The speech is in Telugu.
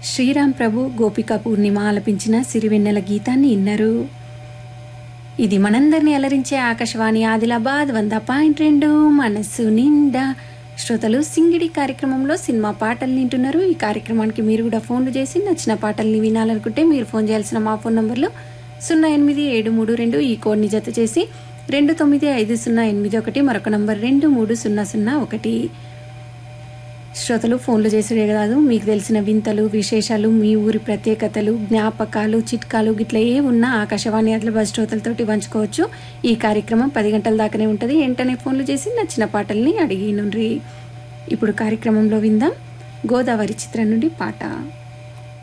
శ్రీరామ్ ప్రభు గోపిక పూర్ణిమ ఆలపించిన సిరివెన్నెల గీతాన్ని విన్నారు ఇది మనందరినీ అలరించే ఆకాశవాణి ఆదిలాబాద్ వంద పాయింట్ రెండు మనస్సు నిండా శ్రోతలు సింగిడి కార్యక్రమంలో సినిమా పాటలు వింటున్నారు ఈ కార్యక్రమానికి మీరు కూడా ఫోన్లు చేసి నచ్చిన పాటల్ని వినాలనుకుంటే మీరు ఫోన్ చేయాల్సిన మా ఫోన్ నంబర్లు సున్నా ఎనిమిది ఏడు మూడు రెండు ఈ కోడ్ని జత చేసి రెండు తొమ్మిది ఐదు సున్నా ఎనిమిది ఒకటి మరొక నంబర్ రెండు మూడు సున్నా సున్నా ఒకటి శ్రోతలు ఫోన్లు చేసేదే కాదు మీకు తెలిసిన వింతలు విశేషాలు మీ ఊరి ప్రత్యేకతలు జ్ఞాపకాలు చిట్కాలు గిట్ల ఏ ఉన్నా ఆకాశవాణి ఆదిలాబాద్ శ్రోతలతోటి పంచుకోవచ్చు ఈ కార్యక్రమం పది గంటల దాకానే ఉంటుంది వెంటనే ఫోన్లు చేసి నచ్చిన పాటల్ని అడిగి నుండ్రి ఇప్పుడు కార్యక్రమంలో విందాం గోదావరి చిత్రం నుండి పాట